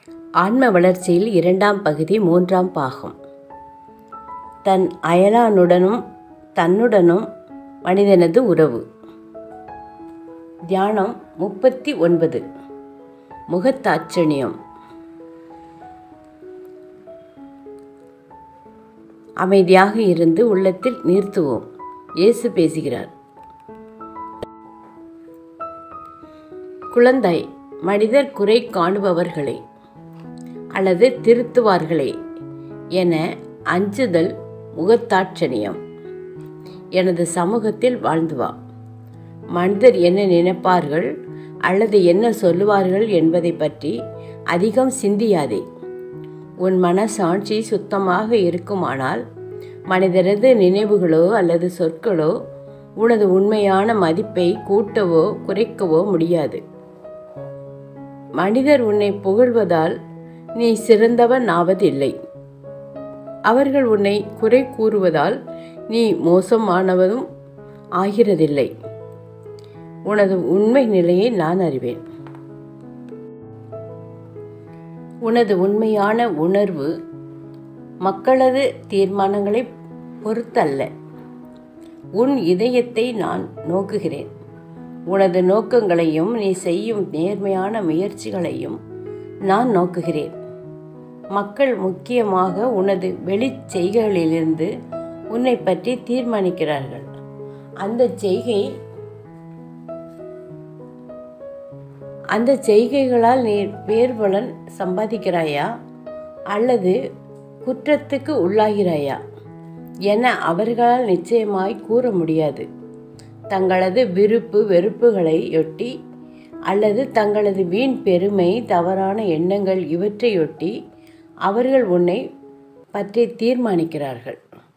ஆன்ம வளர்ச்சியில் இரண்டாம் பகுதி மூன்றாம் பாகம் தன் அயலானுடனும் தன்னுடனும் மனிதனது உறவு தியானம் முப்பத்தி ஒன்பது முகத்தாட்சணியம் அமைதியாக இருந்து உள்ளத்தில் நிறுத்துவோம் இயேசு பேசுகிறார் குழந்தை மனிதர் குறை காணுபவர்களே அல்லது திருத்துவார்களே என அஞ்சுதல் முகத்தாட்சணியம் எனது சமூகத்தில் வாழ்ந்து வா மனிதர் என்ன நினைப்பார்கள் அல்லது என்ன சொல்லுவார்கள் என்பதை பற்றி அதிகம் சிந்தியாதே உன் மனசாட்சி சுத்தமாக இருக்குமானால் மனிதரது நினைவுகளோ அல்லது சொற்களோ உனது உண்மையான மதிப்பை கூட்டவோ குறைக்கவோ முடியாது மனிதர் உன்னை புகழ்வதால் நீ சிறந்தவன் ஆவதில்லை அவர்கள் உன்னை குறை கூறுவதால் நீ மோசமானவதும் ஆகிறதில்லை உனது உண்மை நிலையை நான் அறிவேன் உனது உண்மையான உணர்வு மக்களது தீர்மானங்களை பொறுத்தல்ல உன் இதயத்தை நான் நோக்குகிறேன் உனது நோக்கங்களையும் நீ செய்யும் நேர்மையான முயற்சிகளையும் நான் நோக்குகிறேன் மக்கள் முக்கியமாக உனது வெளிச் செய்கைகளிலிருந்து உன்னை பற்றி தீர்மானிக்கிறார்கள் அந்த செய்கை அந்த செய்கைகளால் நீ பேர்பலன் சம்பாதிக்கிறாயா அல்லது குற்றத்துக்கு உள்ளாகிறாயா என அவர்களால் நிச்சயமாய் கூற முடியாது தங்களது விருப்பு வெறுப்புகளை ஒட்டி அல்லது தங்களது வீண் பெருமை தவறான எண்ணங்கள் இவற்றையொட்டி அவர்கள் உன்னை பற்றி தீர்மானிக்கிறார்கள்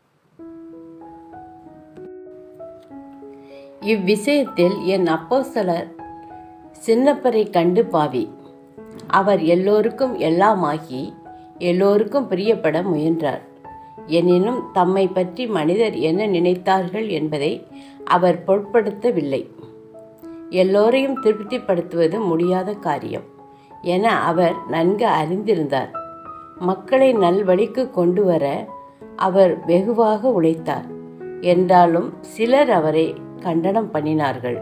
இவ்விஷயத்தில் என் அப்போஸ்தலர் சின்னப்பரை கண்டு பாவி அவர் எல்லோருக்கும் எல்லாமாகி எல்லோருக்கும் பிரியப்பட முயன்றார் எனினும் தம்மை பற்றி மனிதர் என்ன நினைத்தார்கள் என்பதை அவர் பொருட்படுத்தவில்லை எல்லோரையும் திருப்திப்படுத்துவது முடியாத காரியம் என அவர் நன்கு அறிந்திருந்தார் மக்களை நல்வழிக்கு கொண்டு வர அவர் வெகுவாக உழைத்தார் என்றாலும் சிலர் அவரை கண்டனம் பண்ணினார்கள்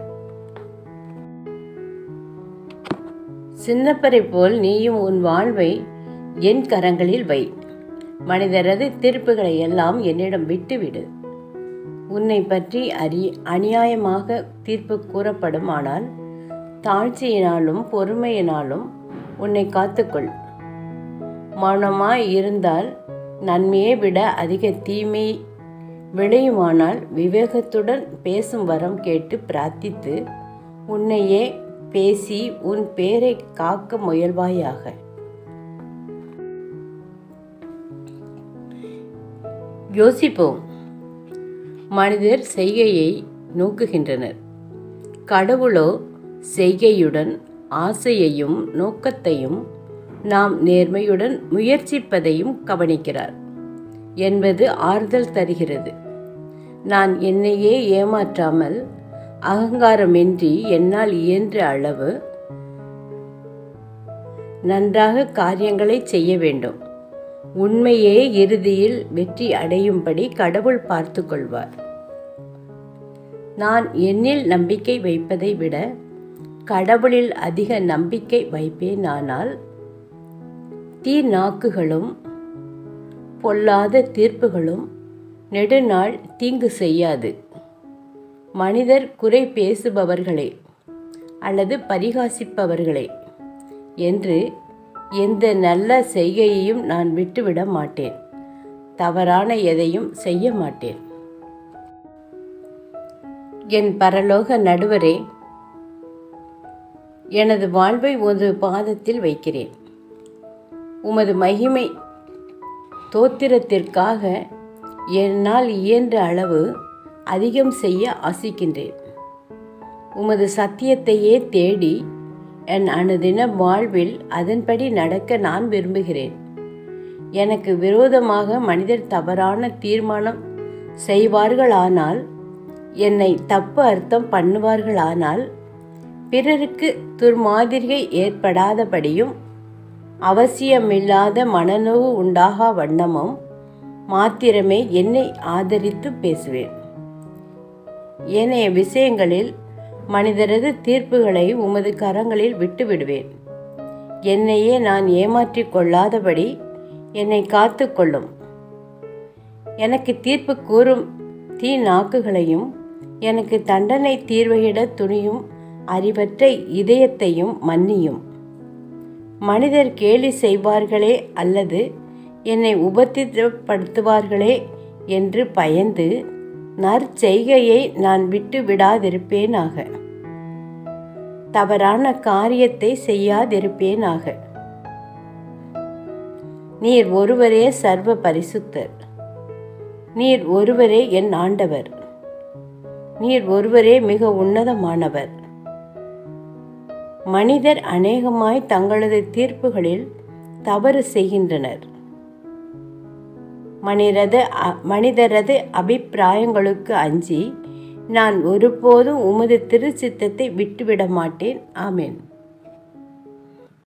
சின்னப்பரை போல் நீயும் உன் வாழ்வை என் கரங்களில் வை மனிதரது தீர்ப்புகளை எல்லாம் என்னிடம் விட்டுவிடு உன்னை பற்றி அறி அநியாயமாக தீர்ப்பு கூறப்படுமானால் தாழ்ச்சியினாலும் பொறுமையினாலும் உன்னை காத்துக்கொள் மௌனமாய் இருந்தால் நன்மையை விட அதிக தீமை விளையுமானால் விவேகத்துடன் பேசும் வரம் கேட்டு பிரார்த்தித்து உன்னையே பேசி உன் பேரை காக்க முயல்வாயாக யோசிப்போம் மனிதர் செய்கையை நோக்குகின்றனர் கடவுளோ செய்கையுடன் ஆசையையும் நோக்கத்தையும் நாம் நேர்மையுடன் முயற்சிப்பதையும் கவனிக்கிறார் என்பது ஆறுதல் தருகிறது நான் என்னையே ஏமாற்றாமல் அகங்காரமின்றி என்னால் இயன்ற அளவு நன்றாக காரியங்களை செய்ய வேண்டும் உண்மையே இறுதியில் வெற்றி அடையும்படி கடவுள் பார்த்து கொள்வார் நான் என்னில் நம்பிக்கை வைப்பதை விட கடவுளில் அதிக நம்பிக்கை வைப்பேனானால் தீ நாக்குகளும் பொல்லாத தீர்ப்புகளும் நெடுநாள் தீங்கு செய்யாது மனிதர் குறை பேசுபவர்களே அல்லது பரிகாசிப்பவர்களே என்று எந்த நல்ல செய்கையையும் நான் விட்டுவிட மாட்டேன் தவறான எதையும் செய்ய மாட்டேன் என் பரலோக நடுவரே எனது வாழ்வை ஒரு பாதத்தில் வைக்கிறேன் உமது மகிமை தோத்திரத்திற்காக என்னால் இயன்ற அளவு அதிகம் செய்ய ஆசிக்கின்றேன் உமது சத்தியத்தையே தேடி என் அனுதின வாழ்வில் அதன்படி நடக்க நான் விரும்புகிறேன் எனக்கு விரோதமாக மனிதர் தவறான தீர்மானம் செய்வார்களானால் என்னை தப்பு அர்த்தம் பண்ணுவார்களானால் பிறருக்கு துர்மாதிரிகை ஏற்படாதபடியும் அவசியமில்லாத மனநோவு உண்டாகா வண்ணமும் மாத்திரமே என்னை ஆதரித்து பேசுவேன் ஏனைய விஷயங்களில் மனிதரது தீர்ப்புகளை உமது கரங்களில் விட்டுவிடுவேன் என்னையே நான் ஏமாற்றிக் கொள்ளாதபடி என்னை காத்து கொள்ளும் எனக்கு தீர்ப்பு கூறும் தீ நாக்குகளையும் எனக்கு தண்டனை தீர்வையிட துணியும் அறிவற்ற இதயத்தையும் மன்னியும் மனிதர் கேலி செய்வார்களே அல்லது என்னை உபத்திரப்படுத்துவார்களே என்று பயந்து நற்செய்கையை நான் விட்டு விடாதிருப்பேனாக தவறான காரியத்தை செய்யாதிருப்பேனாக நீர் ஒருவரே சர்வ பரிசுத்தர் நீர் ஒருவரே என் ஆண்டவர் நீர் ஒருவரே மிக உன்னதமானவர் மனிதர் அநேகமாய் தங்களது தீர்ப்புகளில் தவறு செய்கின்றனர் மனிதரது மனிதரது அபிப்பிராயங்களுக்கு அஞ்சி நான் ஒருபோதும் உமது திருச்சித்தத்தை விட்டுவிட மாட்டேன் ஆமேன்